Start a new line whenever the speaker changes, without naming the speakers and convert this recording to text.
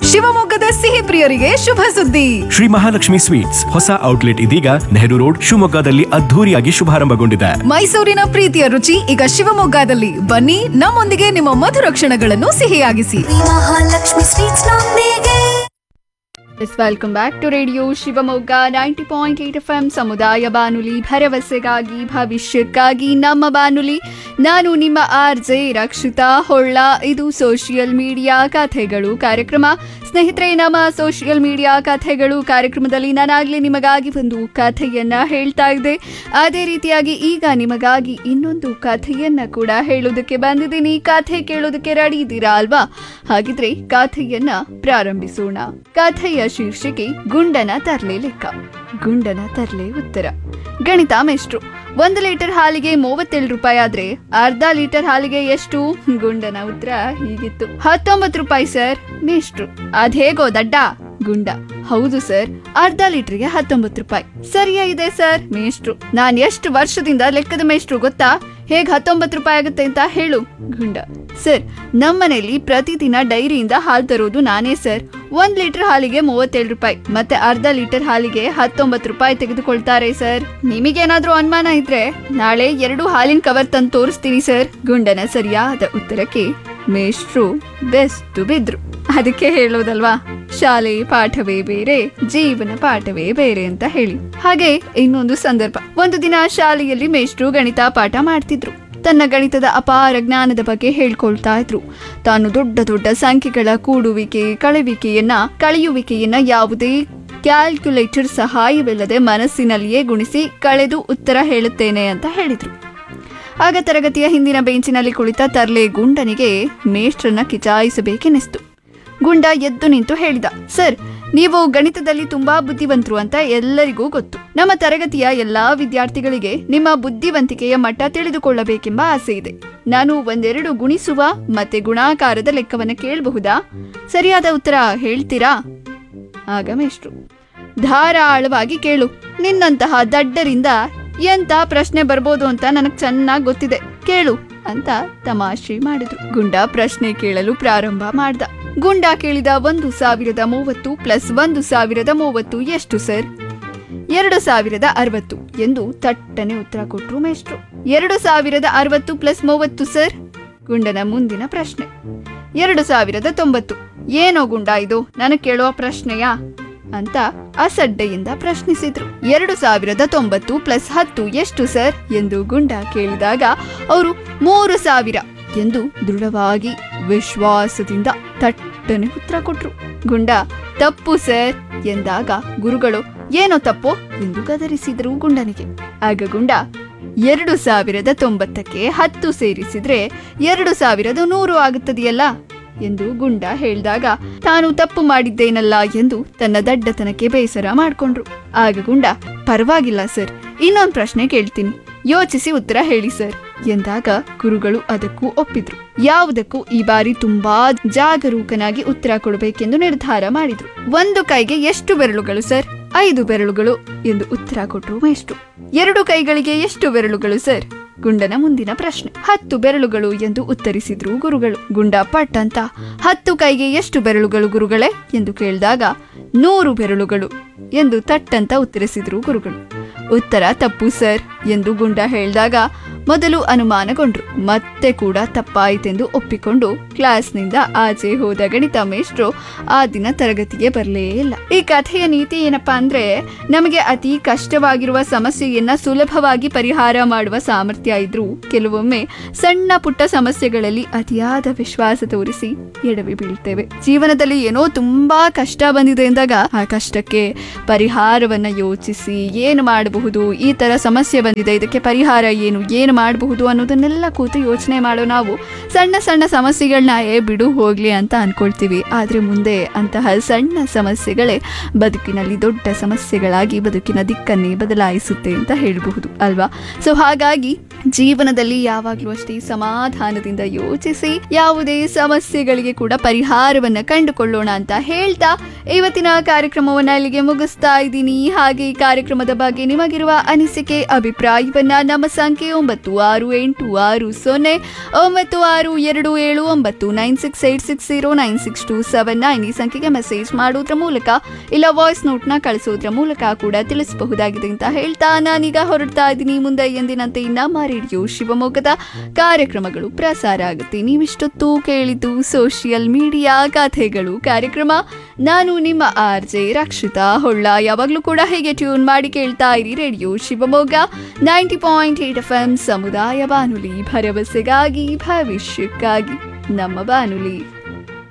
ಶಿವಮೊಗ್ಗದ ಸಿಹಿ ಪ್ರಿಯರಿಗೆ ಶುಭ ಸುದ್ದಿ
ಶ್ರೀ ಮಹಾಲಕ್ಷ್ಮಿ ಸ್ವೀಟ್ಸ್ ಹೊಸ ಔಟ್ಲೆಟ್ ಇದೀಗ ನೆಹರು ರೋಡ್ ಶಿವಮೊಗ್ಗದಲ್ಲಿ ಅದ್ಧೂರಿಯಾಗಿ ಶುಭಾರಂಭಗೊಂಡಿದೆ
ಮೈಸೂರಿನ ಪ್ರೀತಿಯ ರುಚಿ ಈಗ ಶಿವಮೊಗ್ಗದಲ್ಲಿ ಬನ್ನಿ ನಮ್ಮೊಂದಿಗೆ ನಿಮ್ಮ ಮಧುರ ಕ್ಷಣಗಳನ್ನು ಸಿಹಿಯಾಗಿಸಿ
ಮಹಾಲಕ್ಷ್ಮಿ ಸ್ವೀಟ್ಸ್ ನೊಂದಿಗೆ
yes welcome back to radio Shivamogga ninety point eight F M ಸಮುದಾಯ ಬಾನುಲಿ ಭರವಸೆಗಾಗಿ ಭವಿಷ್ಯಕ್ಕಾಗಿ ನಮ್ಮ ಬಾನುಲಿ ನಾನು ನಿಮ್ಮ ಆರ್ ಜೆ ರಕ್ಷಿತಾ ಹೊಳ್ಳ ಇದು ಸೋಷಿಯಲ್ ಮೀಡಿಯಾ ಕಥೆಗಳು ಕಾರ್ಯಕ್ರಮ ಸ್ನೇಹಿತರೆ ನಮ್ಮ ಸೋಷಿಯಲ್ ಮೀಡಿಯಾ ಕಥೆಗಳು ಕಾರ್ಯಕ್ರಮದಲ್ಲಿ ನಾನಾಗಲೇ ನಿಮಗಾಗಿ ಒಂದು ಕಥೆಯನ್ನ ಹೇಳ್ತಾ ಇದ್ದೆ ಅದೇ ರೀತಿಯಾಗಿ ಈಗ ನಿಮಗಾಗಿ ಇನ್ನೊಂದು ಕಥೆಯನ್ನ ಕೂಡ ಹೇಳೋದಕ್ಕೆ ಬಂದಿದ್ದೀನಿ ಕಥೆ ಕೇಳೋದಕ್ಕೆ ರೆಡಿ ಇದ್ದೀರಾ ಅಲ್ವಾ ಹಾಗಿದ್ರೆ ಕಥೆಯನ್ನ ಪ್ರಾರಂಭಿಸೋಣ ಕಥೆಯ ಶೀರ್ಷಿಕೆ ಗುಂಡನ ತರ್ಲೆ ಲೆಕ್ಕ ಗುಂಡನ ತರ್ಲೆ ಉತ್ತರ ಗಣಿತ ಮೆಷ್ಟ್ರು ಒಂದು ಲೀಟರ್ ಹಾಲಿಗೆ ಮೂವತ್ತೇಳು ರೂಪಾಯಿ ಆದ್ರೆ ಅರ್ಧ ಲೀಟರ್ ಹಾಲಿಗೆ ಎಷ್ಟು ಗುಂಡನ ಉತ್ತರ ಹೀಗಿತ್ತು ಹತ್ತೊಂಬತ್ತು ರೂಪಾಯಿ ಸರ್ ಮೇಷ್ಟ್ರು ಅದೇಗೋ ದಡ್ಡ ಗುಂಡ ಹೌದು ಸರ್ ಅರ್ಧ ಲೀಟರ್ಗೆ ಹತ್ತೊಂಬತ್ತು ರೂಪಾಯಿ ಸರಿಯಾ ಇದೆ ಸರ್ ಮೇಷ್ಟ್ರು ನಾನ್ ಎಷ್ಟು ವರ್ಷದಿಂದ ಲೆಕ್ಕದ ಮೇಷ್ಟ್ರು ಗೊತ್ತಾ ಹೇಗ್ ಹತ್ತೊಂಬತ್ತು ರೂಪಾಯಿ ಆಗುತ್ತೆ ಅಂತ ಹೇಳು ಗುಂಡ ಸರ್ ನಮ್ಮನೇಲಿ ಪ್ರತಿದಿನ ಡೈರಿಯಿಂದ ಹಾಲು ತರೋದು ನಾನೇ ಸರ್ ಒಂದ್ ಲೀಟರ್ ಹಾಲಿಗೆ ಮೂವತ್ತೇಳು ರೂಪಾಯಿ ಮತ್ತೆ ಅರ್ಧ ಲೀಟರ್ ಹಾಲಿಗೆ ಹತ್ತೊಂಬತ್ತು ರೂಪಾಯಿ ತೆಗೆದುಕೊಳ್ತಾರೆ ಸರ್ ನಿಮಗೇನಾದ್ರೂ ಅನುಮಾನ ಇದ್ರೆ ನಾಳೆ ಎರಡು ಹಾಲಿನ ಕವರ್ ತಂದು ತೋರಿಸ್ತೀನಿ ಸರ್ ಗುಂಡನ ಸರಿಯಾದ ಉತ್ತರಕ್ಕೆ ಮೇಷ್ಟ್ರು ಬೆಸ್ತು ಬಿದ್ರು ಅದಕ್ಕೆ ಹೇಳೋದಲ್ವಾ ಶಾಲೆ ಪಾಠವೇ ಬೇರೆ ಜೀವನ ಪಾಠವೇ ಬೇರೆ ಅಂತ ಹೇಳಿ ಹಾಗೆ ಇನ್ನೊಂದು ಸಂದರ್ಭ ಒಂದು ದಿನ ಶಾಲೆಯಲ್ಲಿ ಮೇಷ್ಟ್ರು ಗಣಿತ ಪಾಠ ಮಾಡ್ತಿದ್ರು ತನ್ನ ಗಣಿತದ ಅಪಾರ ಜ್ಞಾನದ ಬಗ್ಗೆ ಹೇಳ್ಕೊಳ್ತಾ ಇದ್ರು ತಾನು ದೊಡ್ಡ ದೊಡ್ಡ ಸಂಖ್ಯೆಗಳ ಕೂಡುವಿಕೆ ಕಳೆಯುವಿಕೆಯನ್ನ ಕಳೆಯುವಿಕೆಯನ್ನ ಯಾವುದೇ ಕ್ಯಾಲ್ಕುಲೇಟರ್ ಸಹಾಯವಿಲ್ಲದೆ ಮನಸ್ಸಿನಲ್ಲಿಯೇ ಗುಣಿಸಿ ಕಳೆದು ಉತ್ತರ ಹೇಳುತ್ತೇನೆ ಅಂತ ಹೇಳಿದ್ರು ಆಗ ತರಗತಿಯ ಹಿಂದಿನ ಬೆಂಚಿನಲ್ಲಿ ಕುಳಿತ ತರ್ಲೆ ಗುಂಡನಿಗೆ ಮೇಷ್ಟ್ರನ್ನ ಕಿಚಾಯಿಸಬೇಕೆನಿಸ್ತು ಗುಂಡ ಎದ್ದು ನಿಂತು ಹೇಳಿದ ಸರ್ ನೀವು ಗಣಿತದಲ್ಲಿ ತುಂಬಾ ಬುದ್ಧಿವಂತರು ಅಂತ ಎಲ್ಲರಿಗೂ ಗೊತ್ತು ನಮ್ಮ ತರಗತಿಯ ಎಲ್ಲಾ ವಿದ್ಯಾರ್ಥಿಗಳಿಗೆ ನಿಮ್ಮ ಬುದ್ಧಿವಂತಿಕೆಯ ಮಟ್ಟ ತಿಳಿದುಕೊಳ್ಳಬೇಕೆಂಬ ಆಸೆ ಇದೆ ನಾನು ಒಂದೆರಡು ಗುಣಿಸುವ ಮತ್ತೆ ಗುಣಾಕಾರದ ಲೆಕ್ಕವನ್ನ ಕೇಳಬಹುದಾ ಸರಿಯಾದ ಉತ್ತರ ಹೇಳ್ತೀರಾ ಆಗ ಮೇಷ್ಟ್ರು ಧಾರಾಳವಾಗಿ ಕೇಳು ನಿನ್ನಂತಹ ದಡ್ಡರಿಂದ ಎಂತ ಪ್ರಶ್ನೆ ಬರ್ಬೋದು ಅಂತ ನನಗ್ ಚೆನ್ನಾಗಿ ಗೊತ್ತಿದೆ ಕೇಳು ಅಂತ ತಮಾಷೆ ಮಾಡಿದ್ರು ಗುಂಡ ಪ್ರಶ್ನೆ ಕೇಳಲು ಪ್ರಾರಂಭ ಮಾಡ್ದ ಗುಂಡ ಕೇಳಿದ ಒಂದು ಸಾವಿರದ ಮೂವತ್ತು ಪ್ಲಸ್ ಒಂದು ಸಾವಿರದ ಮೂವತ್ತು ಎಷ್ಟು ಸರ್ ಎರಡು ಸಾವಿರದ ಅರವತ್ತು ಎಂದು ತಟ್ಟನೆ ಉತ್ತರ ಕೊಟ್ರು ಮೇಷ್ಟ್ರು ಎರಡು ಸಾವಿರದ ಅರವತ್ತು ಪ್ಲಸ್ ಮೂವತ್ತು ಸರ್ ಗುಂಡನ ಮುಂದಿನ ಪ್ರಶ್ನೆ ಎರಡು ಸಾವಿರದ ತೊಂಬತ್ತು ಏನೋ ಗುಂಡ ಇದು ನನಗೆ ಕೇಳುವ ಪ್ರಶ್ನೆಯಾ ಅಂತ ಅಸಡ್ಡೆಯಿಂದ ಪ್ರಶ್ನಿಸಿದ್ರು ಎರಡು ಸಾವಿರದ ತೊಂಬತ್ತು ಪ್ಲಸ್ ಹತ್ತು ಎಷ್ಟು ಸರ್ ಎಂದು ಗುಂಡ ಕೇಳಿದಾಗ ಅವರು ಮೂರು ಸಾವಿರ ಎಂದು ದೃಢವಾಗಿ ವಿಶ್ವಾಸದಿಂದ ತಟ್ಟನೆ ಉತ್ತರ ಕೊಟ್ರು ಗುಂಡ ತಪ್ಪು ಸರ್ ಎಂದಾಗ ಗುರುಗಳು ಏನೋ ತಪ್ಪು ಎಂದು ಗದರಿಸಿದ್ರು ಗುಂಡನಿಗೆ ಆಗ ಗುಂಡ ಎರಡು ಸಾವಿರದ ತೊಂಬತ್ತಕ್ಕೆ ಹತ್ತು ಸೇರಿಸಿದ್ರೆ ಎರಡು ಸಾವಿರದ ನೂರು ಆಗುತ್ತದೆಯಲ್ಲ ಎಂದು ಗುಂಡ ಹೇಳಿದಾಗ ತಾನು ತಪ್ಪು ಮಾಡಿದ್ದೇನಲ್ಲ ಎಂದು ತನ್ನ ದಡ್ಡತನಕ್ಕೆ ಬೇಸರ ಮಾಡ್ಕೊಂಡ್ರು ಆಗ ಗುಂಡ ಪರವಾಗಿಲ್ಲ ಸರ್ ಇನ್ನೊಂದು ಪ್ರಶ್ನೆ ಕೇಳ್ತೀನಿ ಯೋಚಿಸಿ ಉತ್ತರ ಹೇಳಿ ಸರ್ ಎಂದಾಗ ಗುರುಗಳು ಅದಕ್ಕೂ ಒಪ್ಪಿದ್ರು ಯಾವುದಕ್ಕೂ ಈ ಬಾರಿ ತುಂಬಾ ಜಾಗರೂಕನಾಗಿ ಉತ್ತರ ಕೊಡಬೇಕೆಂದು ನಿರ್ಧಾರ ಮಾಡಿದ್ರು ಒಂದು ಕೈಗೆ ಎಷ್ಟು ಬೆರಳುಗಳು ಸರ್ ಐದು ಬೆರಳುಗಳು ಎಂದು ಉತ್ತರ ಕೊಟ್ರು ಮೇಷ್ಟ್ರು ಎರಡು ಕೈಗಳಿಗೆ ಎಷ್ಟು ಬೆರಳುಗಳು ಸರ್ ಗುಂಡನ ಮುಂದಿನ ಪ್ರಶ್ನೆ ಹತ್ತು ಬೆರಳುಗಳು ಎಂದು ಉತ್ತರಿಸಿದ್ರು ಗುರುಗಳು ಗುಂಡ ಪಟ್ ಅಂತ ಹತ್ತು ಕೈಗೆ ಎಷ್ಟು ಬೆರಳುಗಳು ಗುರುಗಳೇ ಎಂದು ಕೇಳಿದಾಗ ನೂರು ಬೆರಳುಗಳು ಎಂದು ತಟ್ಟಂತ ಉತ್ತರಿಸಿದ್ರು ಗುರುಗಳು ಉತ್ತರ ತಪ್ಪು ಸರ್ ಎಂದು ಗುಂಡ ಹೇಳಿದಾಗ ಮೊದಲು ಅನುಮಾನಗೊಂಡ್ರು ಮತ್ತೆ ಕೂಡ ತಪ್ಪಾಯಿತೆಂದು ಒಪ್ಪಿಕೊಂಡು ಕ್ಲಾಸ್ನಿಂದ ಆಚೆ ಹೋದ ಗಣಿತ ಮೇಷ್ಟ್ರು ಆ ದಿನ ತರಗತಿಗೆ ಬರಲೇ ಇಲ್ಲ ಈ ಕಥೆಯ ನೀತಿ ಏನಪ್ಪಾ ಅಂದ್ರೆ ನಮಗೆ ಅತಿ ಕಷ್ಟವಾಗಿರುವ ಸಮಸ್ಯೆಯನ್ನ ಸುಲಭವಾಗಿ ಪರಿಹಾರ ಮಾಡುವ ಸಾಮರ್ಥ್ಯ ಇದ್ರೂ ಕೆಲವೊಮ್ಮೆ ಸಣ್ಣ ಪುಟ್ಟ ಸಮಸ್ಯೆಗಳಲ್ಲಿ ಅತಿಯಾದ ವಿಶ್ವಾಸ ತೋರಿಸಿ ಎಡವಿ ಬೀಳ್ತೇವೆ ಜೀವನದಲ್ಲಿ ಏನೋ ತುಂಬಾ ಕಷ್ಟ ಬಂದಿದೆ ಎಂದಾಗ ಆ ಕಷ್ಟಕ್ಕೆ ಪರಿಹಾರವನ್ನ ಯೋಚಿಸಿ ಏನು ಮಾಡಬಹುದು ಈ ತರ ಸಮಸ್ಯೆ ಬಂದಿದೆ ಇದಕ್ಕೆ ಪರಿಹಾರ ಏನು ಏನು ಮಾಡಬಹುದು ಅನ್ನೋದನ್ನೆಲ್ಲ ಕೂತು ಯೋಚನೆ ಮಾಡೋ ನಾವು ಸಣ್ಣ ಸಣ್ಣ ಸಮಸ್ಯೆಗಳನ್ನ ಏ ಬಿಡು ಹೋಗ್ಲಿ ಅಂತ ಅನ್ಕೊಳ್ತೀವಿ ಆದ್ರೆ ಮುಂದೆ ಅಂತಹ ಸಣ್ಣ ಸಮಸ್ಯೆಗಳೇ ಬದುಕಿನಲ್ಲಿ ದೊಡ್ಡ ಸಮಸ್ಯೆಗಳಾಗಿ ಬದುಕಿನ ದಿಕ್ಕನ್ನೇ ಬದಲಾಯಿಸುತ್ತೆ ಅಂತ ಹೇಳಬಹುದು ಅಲ್ವಾ ಸೊ ಹಾಗಾಗಿ ಜೀವನದಲ್ಲಿ ಯಾವಾಗಲೂ ಅಷ್ಟೇ ಸಮಾಧಾನದಿಂದ ಯೋಚಿಸಿ ಯಾವುದೇ ಸಮಸ್ಯೆಗಳಿಗೆ ಕೂಡ ಪರಿಹಾರವನ್ನ ಕಂಡುಕೊಳ್ಳೋಣ ಅಂತ ಹೇಳ್ತಾ ಇವತ್ತಿನ ಕಾರ್ಯಕ್ರಮವನ್ನ ಇಲ್ಲಿಗೆ ಮುಗಿಸ್ತಾ ಇದ್ದೀನಿ ಹಾಗೆ ಈ ಕಾರ್ಯಕ್ರಮದ ಬಗ್ಗೆ ನಿಮಗಿರುವ ಅನಿಸಿಕೆ ಅಭಿಪ್ರಾಯವನ್ನ ನಮ್ಮ ಸಂಖ್ಯೆ ಒಂಬತ್ತು ಒಂಬತ್ತು ಆರು ಎಂಟು ಆರು ಸೊನ್ನೆ ಒಂಬತ್ತು ಆರು ಎರಡು ಏಳು ಒಂಬತ್ತು nine six eight six zero nine six two seven nine ಈ ಸಂಖ್ಯೆಗೆ ಮೆಸೇಜ್ ಮಾಡೋದ್ರ ಮೂಲಕ ಇಲ್ಲ ವಾಯ್ಸ್ ನೋಟ್ನ ಕಳಿಸೋದ್ರ ಮೂಲಕ ಕೂಡ ತಿಳಿಸಬಹುದಾಗಿದೆ ಅಂತ ಹೇಳ್ತಾ ನಾನೀಗ ಹೊರಡ್ತಾ ಇದ್ದೀನಿ ಮುಂದೆ ಎಂದಿನಂತೆ ನಮ್ಮ ರೇಡಿಯೋ ಶಿವಮೊಗ್ಗದ ಕಾರ್ಯಕ್ರಮಗಳು ಪ್ರಸಾರ ಆಗುತ್ತೆ ನೀವಿಷ್ಟೊತ್ತು ಕೇಳಿದ್ದು ಸೋಷಿಯಲ್ ಮೀಡಿಯಾ ಕಥೆಗಳು ಕಾರ್ಯಕ್ರಮ ನಾನು ನಿಮ್ಮ ಆರ್ ಜೆ ರಕ್ಷಿತಾ ಹೊಳ್ಳ ಯಾವಾಗಲೂ ಕೂಡ ಹೇಗೆ ಟ್ಯೂನ್ ಮಾಡಿ ಕೇಳ್ತಾ ಇರಿ radio Shivamogga ninety point eight F M ಸಮುದಾಯ ಬಾನುಲಿ ಭರವಸೆಗಾಗಿ ಭವಿಷ್ಯಕ್ಕಾಗಿ ನಮ್ಮ ಬಾನುಲಿ